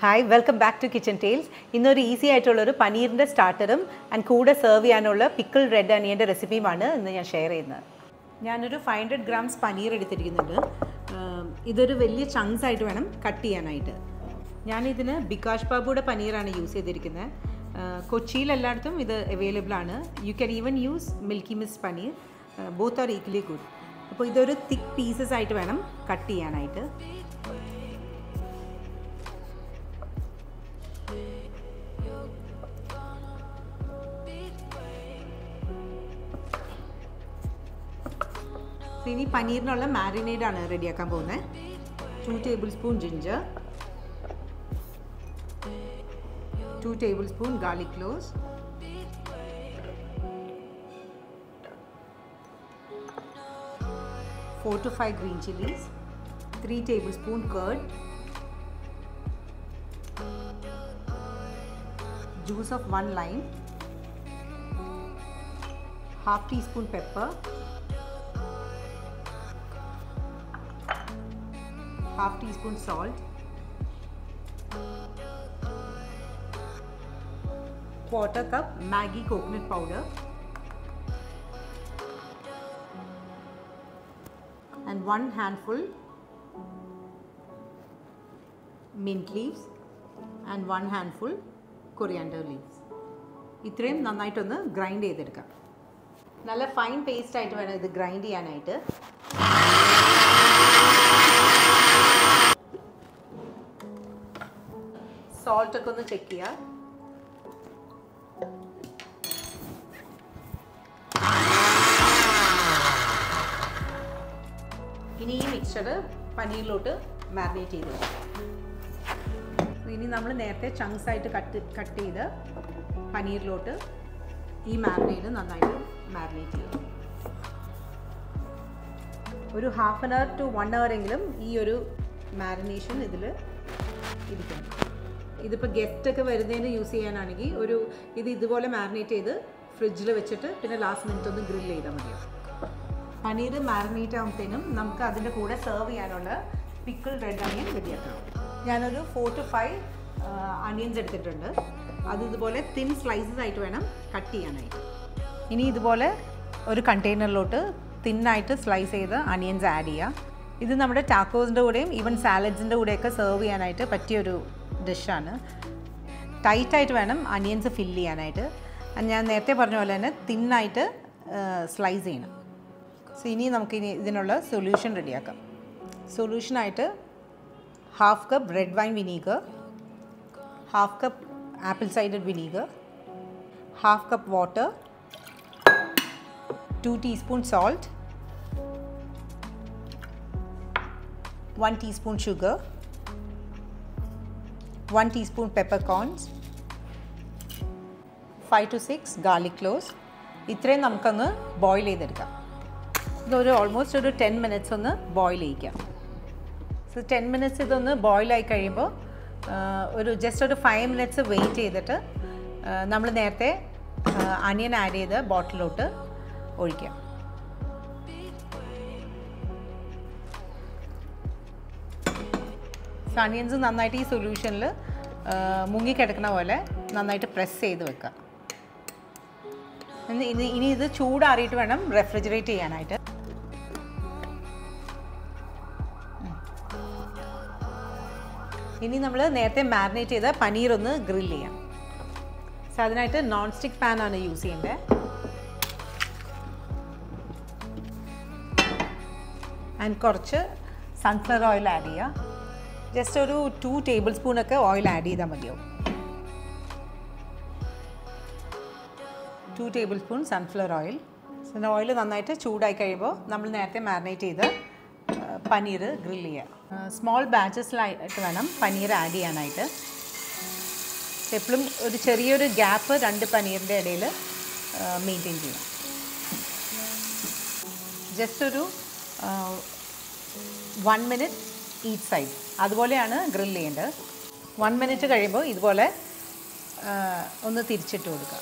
Hi welcome back to kitchen tales ഇന്നൊരു easy ആയിട്ടുള്ളൊരു പനീറിൻ്റെ സ്റ്റാർട്ടറും ആൻഡ് കൂടെ സെർവ് ചെയ്യാനുള്ള പിക്കിൾ റെഡ് അനിയൻ്റെ റെസിപ്പിയുമാണ് ഇന്ന് ഞാൻ ഷെയർ ചെയ്യുന്നത് ഞാനൊരു ഫൈവ് ഹൺഡ്രഡ് ഗ്രാംസ് പനീർ എടുത്തിരിക്കുന്നുണ്ട് ആം, ഇതൊരു വലിയ ചങ്ക്സ് ആയിട്ട് വേണം കട്ട് ചെയ്യാനായിട്ട് ഞാനിതിന് ബികാഷ് ബാബുയുടെ പനീറാണ് യൂസ് ചെയ്തിരിക്കുന്നത് കൊച്ചിയിൽ എല്ലായിടത്തും ഇത് അവൈലബിൾ ആണ് you can even use Milky Mist paneer both are equally good അപ്പോൾ ഇതൊരു തിക്ക് പീസസ് ആയിട്ട് വേണം കട്ട് ചെയ്യാനായിട്ട് So, ഇനി പനീറിനുള്ള മാരിനേഡ് ആണ് റെഡിയാക്കാൻ പോകുന്നത് two tablespoon ginger two tablespoon garlic cloves four to five green chillies three tablespoon curd juice of one lime half teaspoon pepper half teaspoon salt quarter cup maggi coconut powder and one handful mint leaves and one handful coriander leaves ഇത്രയും നന്നായിട്ടൊന്ന് grind ചെയ്തെടുക്കാം നല്ല fine paste ആയിട്ട് വേണം ഇത് grind ചെയ്യാനായിട്ട് salt ഒക്കെ ഒന്ന് ചെക്ക് ചെയ്യുക ഇനി ഈ മിക്സർ പനീറിലോട്ട് മാരിനേറ്റ് ചെയ്ത് വെക്കാം. ഇനി നമ്മൾ നേരത്തെ ചങ്ക്സ് ആയിട്ട് കട്ട് കട്ട് ചെയ്ത് പനീറിലോട്ട് ഈ മാരിനേറ്റ് നന്നായിട്ട് മാരിനേറ്റ് ചെയ്യും ഒരു half an hour to one hour എങ്കിലും ഈ ഒരു മാരിനേഷൻ ഇതിൽ ഇരിക്കണം ഇതിപ്പോൾ ഗസ്റ്റ് ഒക്കെ വരുന്നതിന് യൂസ് ചെയ്യാനാണെങ്കിൽ ഒരു ഇത് ഇതുപോലെ മാരിനേറ്റ് ചെയ്ത് ഫ്രിഡ്ജിൽ വെച്ചിട്ട് പിന്നെ ലാസ്റ്റ് മിനിറ്റ് ഒന്ന് ഗ്രിൽ ചെയ്താൽ മതിയാവും പനീർ മാരിനേറ്റ് ആകുമ്പോഴത്തേനും നമുക്ക് അതിൻ്റെ കൂടെ സെർവ് ചെയ്യാനുള്ള പിക്കിൾ റെഡ് അണിയൻ റെഡിയാക്കണം ഞാനൊരു ഫോർ ടു ഫൈവ് അണിയൻസ് എടുത്തിട്ടുണ്ട് അത് ഇതുപോലെ തിൻ സ്ലൈസസ് ആയിട്ട് വേണം കട്ട് ചെയ്യാനായിട്ട് ഇനി ഇതുപോലെ ഒരു കണ്ടെയ്നറിലോട്ട് തിന്നായിട്ട് സ്ലൈസ് ചെയ്ത് അണിയൻസ് ആഡ് ചെയ്യുക ഇത് നമ്മുടെ ടാക്കോസിൻ്റെ കൂടെയും ഈവൻ സാലഡ്സിൻ്റെ കൂടെയൊക്കെ സെർവ് ചെയ്യാനായിട്ട് പറ്റിയൊരു ഡിഷാണ് ടൈറ്റായിട്ട് വേണം അണിയൻസ് ഫില്ല് ചെയ്യാനായിട്ട് അത് ഞാൻ നേരത്തെ പറഞ്ഞ പോലെ തന്നെ തിന്നായിട്ട് സ്ലൈസ് ചെയ്യണം സോ ഇനി നമുക്കിനി ഇതിനുള്ള സൊല്യൂഷൻ റെഡിയാക്കാം സൊല്യൂഷനായിട്ട് half cup red wine vinegar half cup apple cider vinegar half cup water two teaspoon salt one teaspoon sugar one teaspoon peppercorns five to six garlic cloves ഇത്രയും നമുക്കൊന്ന് ബോയിൽ ചെയ്തെടുക്കാം ഇതൊരു ഓൾമോസ്റ്റ് ഒരു ടെൻ മിനിറ്റ്സ് ഒന്ന് boil ചെയ്യിക്കാം so ten minutes ഇതൊന്ന് ബോയിലായി കഴിയുമ്പോൾ ഒരു ജസ്റ്റ് ഒരു ഫൈവ് മിനിറ്റ്സ് വെയിറ്റ് ചെയ്തിട്ട് നമ്മൾ നേരത്തെ അനിയൻ ആഡ് ചെയ്ത് ബോട്ടിലോട്ട് ഒഴിക്കാം സോ അനിയൻസ് നന്നായിട്ട് ഈ സൊല്യൂഷനിൽ മുങ്ങിക്കിടക്കുന്ന പോലെ നന്നായിട്ട് പ്രസ് ചെയ്ത് വെക്കുക ഇനി ഇത് ഇനി ഇത് ചൂടാറിയിട്ട് വേണം റെഫ്രിജറേറ്റ് ചെയ്യാനായിട്ട് ഇനി നമ്മൾ നേരത്തെ മാരിനേറ്റ് ചെയ്ത പനീർ ഒന്ന് ഗ്രിൽ ചെയ്യാം സോ അതിനായിട്ട് നോൺ സ്റ്റിക്ക് പാൻ ആണ് യൂസ് ചെയ്യേണ്ടത് ആൻഡ് കുറച്ച് സൺഫ്ലവർ ഓയിൽ ആഡ് ചെയ്യുക ജസ്റ്റ് ഒരു ടു ടേബിൾ സ്പൂണൊക്കെ ഓയിൽ ആഡ് ചെയ്താൽ മതിയാവും two tablespoon sunflower oil oil നന്നായിട്ട് ചൂടായി കഴിയുമ്പോൾ നമ്മൾ നേരത്തെ മാരിനേറ്റ് ചെയ്ത് പനീർ ഗ്രിൽ ചെയ്യുക സ്മോൾ ബാച്ചസിലായിട്ട് വേണം പനീർ ആഡ് ചെയ്യാനായിട്ട് എപ്പോഴും ഒരു ചെറിയൊരു ഗ്യാപ്പ് രണ്ട് പനീറിൻ്റെ ഇടയിൽ മെയിൻറ്റെയിൻ ചെയ്യണം ജസ്റ്റ് ഒരു വൺ മിനിറ്റ് ഈച്ച് സൈഡ് അതുപോലെയാണ് ഗ്രിൽ ചെയ്യേണ്ടത് വൺ മിനിറ്റ് കഴിയുമ്പോൾ ഇതുപോലെ ഒന്ന് തിരിച്ചിട്ട് കൊടുക്കുക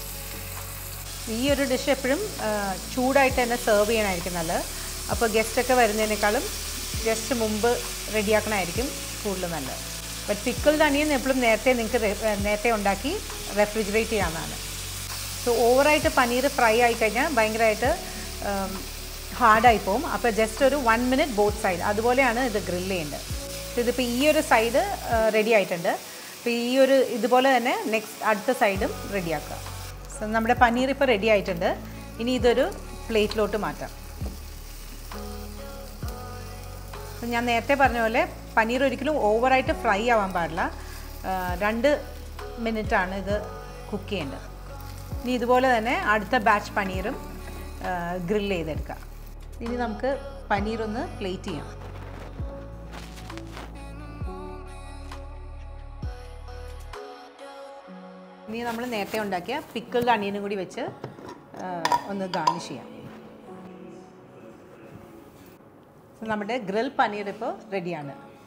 ഈ ഒരു ഡിഷ് എപ്പോഴും ചൂടായിട്ട് തന്നെ സെർവ് ചെയ്യണമായിരിക്കും നല്ലത് അപ്പോൾ ഗസ്റ്റൊക്കെ വരുന്നതിനേക്കാളും ജസ്റ്റ് മുമ്പ് റെഡിയാക്കണമായിരിക്കും കൂടുതൽ നല്ലത് ബട്ട് പിക്കിൾഡ് അണിയൻ എപ്പോഴും നേരത്തെ നിങ്ങൾക്ക് നേരത്തെ ഉണ്ടാക്കി റെഫ്രിജറേറ്റ് ചെയ്യാവുന്നതാണ് സോ ഓവറായിട്ട് പനീർ ഫ്രൈ ആയി കഴിഞ്ഞാൽ ഭയങ്കരമായിട്ട് ഹാർഡായി പോകും അപ്പോൾ ജസ്റ്റ് ഒരു വൺ മിനിറ്റ് ബോത്ത് സൈഡ് അതുപോലെയാണ് ഇത് ഗ്രില്ല് ചെയ്യേണ്ടത് So ഇതിപ്പോൾ ഈ ഒരു സൈഡ് റെഡി ആയിട്ടുണ്ട് അപ്പോൾ ഈ ഒരു ഇതുപോലെ തന്നെ നെക്സ്റ്റ് അടുത്ത സൈഡും റെഡിയാക്കുക സോ നമ്മുടെ പനീർ ഇപ്പോൾ റെഡി ആയിട്ടുണ്ട് ഇനി ഇതൊരു പ്ലേറ്റിലോട്ട് മാറ്റാം So ഞാൻ നേരത്തെ പറഞ്ഞ പോലെ പനീർ ഒരിക്കലും ഓവറായിട്ട് ഫ്രൈ ആവാൻ പാടില്ല ആ, രണ്ട് മിനിറ്റാണ് ഇത് കുക്ക് ചെയ്യേണ്ടത് ഇനി ഇതുപോലെ തന്നെ അടുത്ത ബാച്ച് പനീറും ഗ്രിൽ ചെയ്തെടുക്കാം ഇനി നമുക്ക് പനീർ ഒന്ന് പ്ലേറ്റ് ചെയ്യാം ഇനി നമ്മൾ നേരത്തെ ഉണ്ടാക്കിയ പിക്കിൾഡ് അണിയനും കൂടി വെച്ച് ആ, ഒന്ന് ഗാർണിഷ് ചെയ്യാം So, നമ്മുടെ ഗ്രിൽ പനീർ ഇപ്പോൾ റെഡിയാണ്